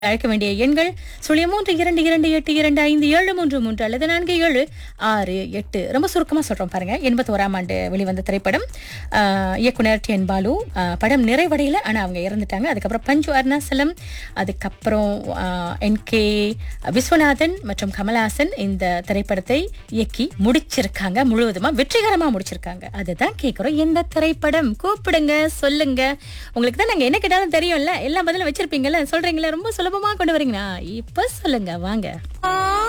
அழைக்க வேண்டிய எண்கள் சுழியம் மூன்று இரண்டு இரண்டு எட்டு இரண்டு ஐந்து ஏழு மூன்று மூன்று அல்லது நான்கு ஏழு ஆறு எட்டு ரொம்ப சுருக்கமாக சொல்கிறோம் பாருங்க எண்பத்தோராம் ஆண்டு வெளிவந்த திரைப்படம் ஆஹ், இயக்குனர் டி என் பாலு ஆஹ், படம் நிறைவடையில் ஆனால் அவங்க இறந்துட்டாங்க அதுக்கப்புறம் பஞ்சு அருணாசலம் அதுக்கப்புறம் என் கே விஸ்வநாதன் மற்றும் கமலஹாசன் இந்த திரைப்படத்தை இயக்கி முடிச்சிருக்காங்க முழுவதுமா வெற்றிகரமாக முடிச்சிருக்காங்க அதுதான் கேட்குறோம் எந்த திரைப்படம் கூப்பிடுங்க சொல்லுங்க உங்களுக்கு தான் நாங்கள் என்ன கேட்டாலும் தெரியும்ல எல்லா பதிலும் வச்சிருப்பீங்கல்ல சொல்றீங்களா ரொம்ப சுலபமாக கொண்டு வரீங்களா இப்போ சொல்லுங்க வாங்க